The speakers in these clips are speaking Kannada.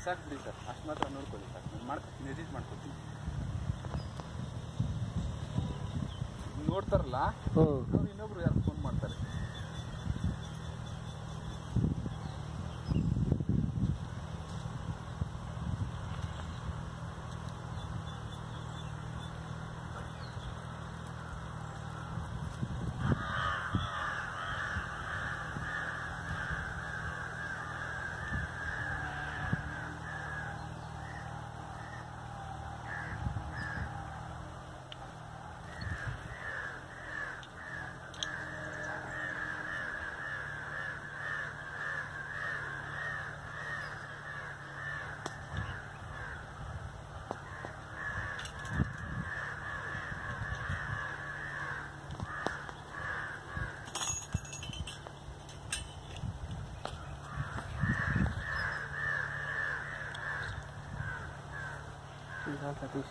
ಸಾಕು ಬಿಡಿ ಸರ್ ಅಷ್ಟು ಮಾತ್ರ ನೋಡ್ಕೊಳ್ಳಿ ಸರ್ ನಾನು ಮಾಡ್ಕೊತೀನಿ ಎಡಿಟ್ ಮಾಡ್ಕೊತೀನಿ ನೋಡ್ತಾರಲ್ಲ ಹ್ಞೂ ಅವ್ರು ಇನ್ನೊಬ್ರು ಯಾರು ಫೋನ್ ಮಾಡ್ತಾರೆ ಈಗ ಸತೀಶ್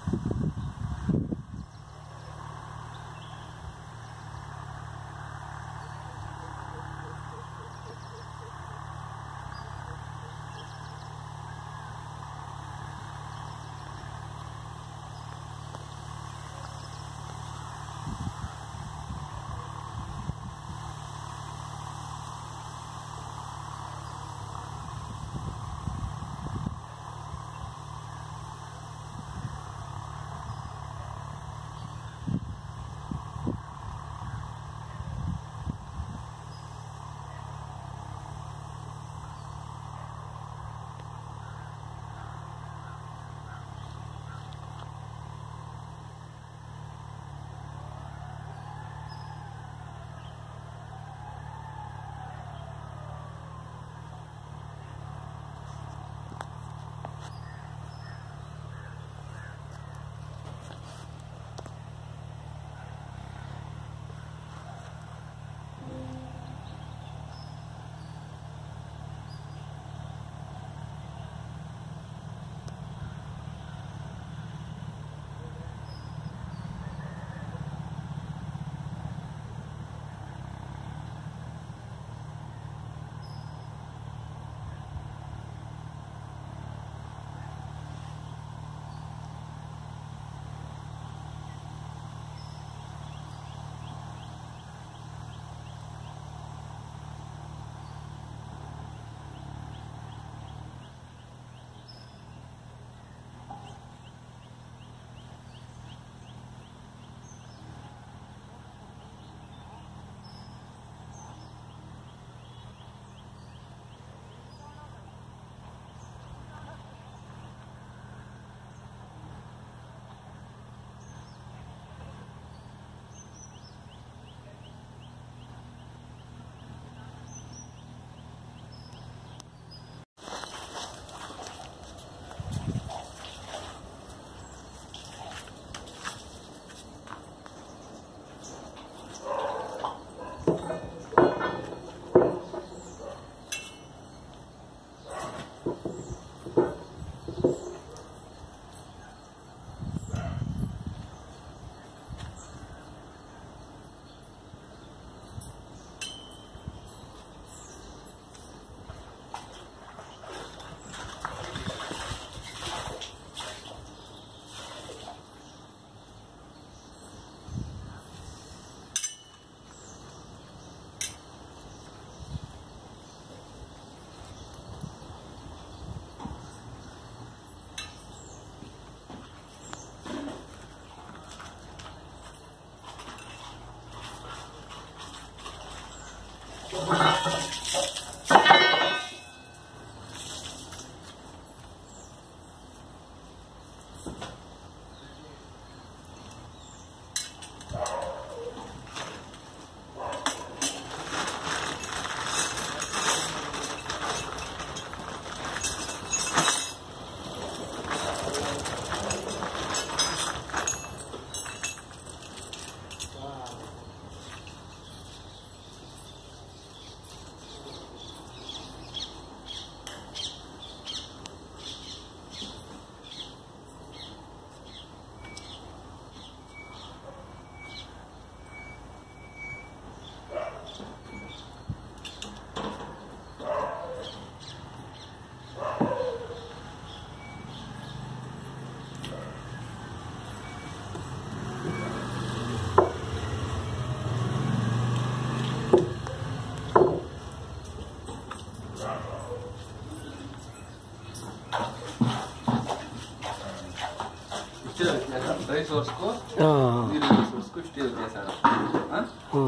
ಇಷ್ಟಿದೆ ವ್ಯತ್ಯಾಸ ಡ್ರೈ ಸೋರ್ಸ್ಗೂ ಹಾಂ ನೀರಿನ ಸೋರ್ಸ್ಗೂ ಇಷ್ಟಿದೆ ವ್ಯತ್ಯಾಸ ಹಾಂ ಹ್ಞೂ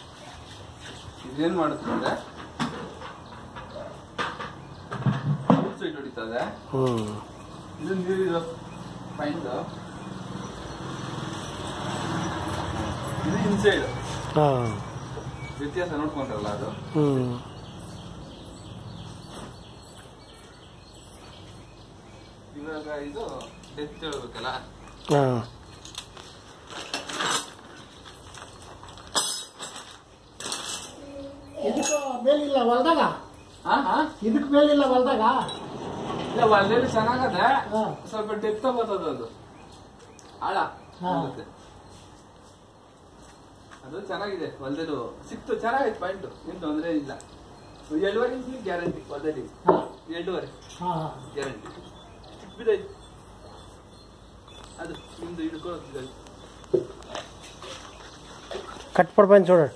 ಇದೇನು ಮಾಡುತ್ತೆ ಅಂದ್ರೆ ಔಟ್ಸೈಡ್ ಹೊಡಿತದೆ ಹ್ಞೂ ಇದು ನೀರಿರೋ ಪಾಯಿಂಟ್ ಇದು ಇನ್ಸೈಡ್ ಹಾಂ ವ್ಯತ್ಯಾಸ ನೋಡ್ಕೊಂಡ್ರಲ್ಲ ಅದು ಹ್ಞೂ ಇವಾಗ ಇದು ಡೆತ್ ಹೇಳ್ಬೇಕಲ್ಲ ಹಾಂ ಇದಕ್ಕೆ ಮೇಲಿಲ್ಲ ಹೊಲ್ದಾಗ ಹಾ ಹಾ ಇದಕ್ಕೆ ಮೇಲಿಲ್ಲ ಹೊಲ್ದಾಗ ಇಲ್ಲ ಒಳ್ಳೆಯಲ್ಲಿ ಚೆನ್ನಾಗದೆ ಹಾ. ಸ್ವಲ್ಪ ಡೆತ್ ಬರ್ತದ ಅದು ಆಳ ಹಾ. ಹೋಗುತ್ತೆ. ಅದು ಚೆನ್ನಾಗಿದೆ ಹೊಲದಲ್ಲೂ ಸಿಕ್ತು ಚೆನ್ನಾಗೈತೆ ಪಾಯಿಂಟ್ ಏನ್ ತೊಂದ್ರೆ ಇಲ್ಲ ಎರಡುವರೆ ಇಂಚ್ ಗ್ಯಾರಂಟಿ ಹೊಲದಲ್ಲಿ ಹಾ ಎರಡೂವರೆ ಹಾ ಗ್ಯಾರಂಟಿ ಬಿದ್ದೈತೆ ಅದು ನಿಮ್ದು ಹಿಡ್ಕೊಳ್ಳೋದು కట్ పడిపోయింది చూడండి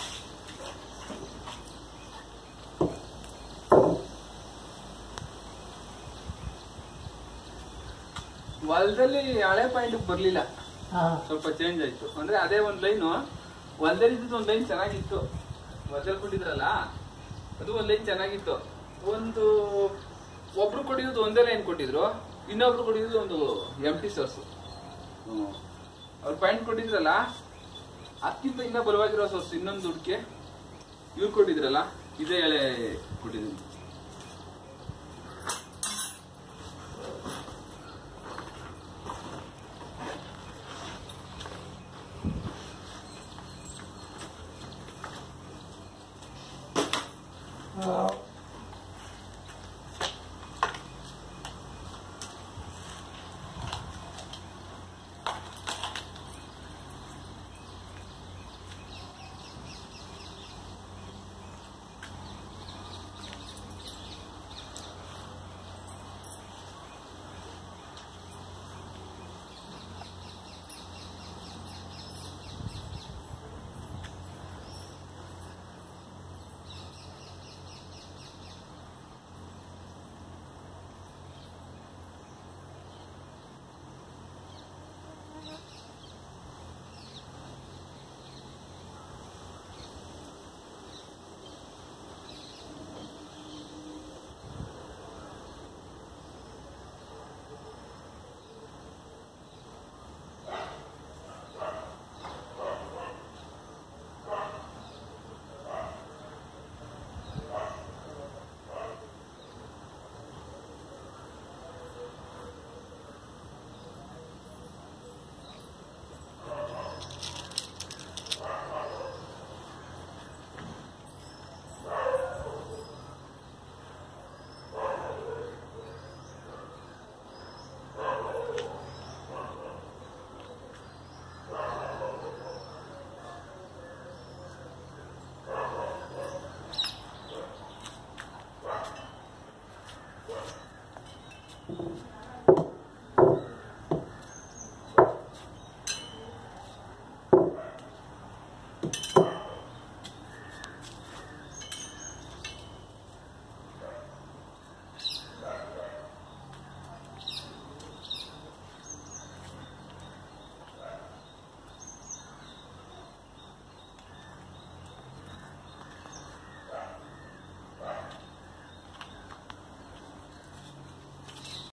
ಹೊಲದಲ್ಲಿ ಹಳೆ ಪಾಯಿಂಟ್ ಬರ್ಲಿಲ್ಲ ಹಾ ಸ್ವಲ್ಪ ಚೇಂಜ್ ಆಯ್ತು ಅಂದ್ರೆ ಅದೇ ಒಂದ್ ಲೈನು ಹೊಲದಲ್ಲಿ ಇದ್ದಿದ್ದು ಒಂದ್ ಲೈನ್ ಚೆನ್ನಾಗಿತ್ತು ಹೊಲದಲ್ಲಿ ಕೊಟ್ಟಿದ್ರಲ್ಲ ಅದು ಒಂದ್ ಲೈನ್ ಚೆನ್ನಾಗಿತ್ತು ಒಂದು ಒಬ್ರು ಕೊಟ್ಟಿದ್ದು ಒಂದೇ ಲೈನ್ ಕೊಟ್ಟಿದ್ರು ಇನ್ನೊಬ್ರು ಕೊಟ್ಟಿದ್ದು ಒಂದು ಎಂ ಟಿ ಸೋರ್ಸ್ ಅವ್ರು ಪಾಯಿಂಟ್ ಕೊಟ್ಟಿದ್ರಲ್ಲ ಅದಕ್ಕಿಂತ ಇನ್ನ ಬಲವಾಗಿರೋ ಸೋರ್ಸ್ ಇನ್ನೊಂದು ದುಡ್ಕೆ ಇವ್ರು ಕೊಟ್ಟಿದ್ರಲ್ಲ ಇದೇ ಎಳೆ ಕೊಟ್ಟಿದ್ದೀನಿ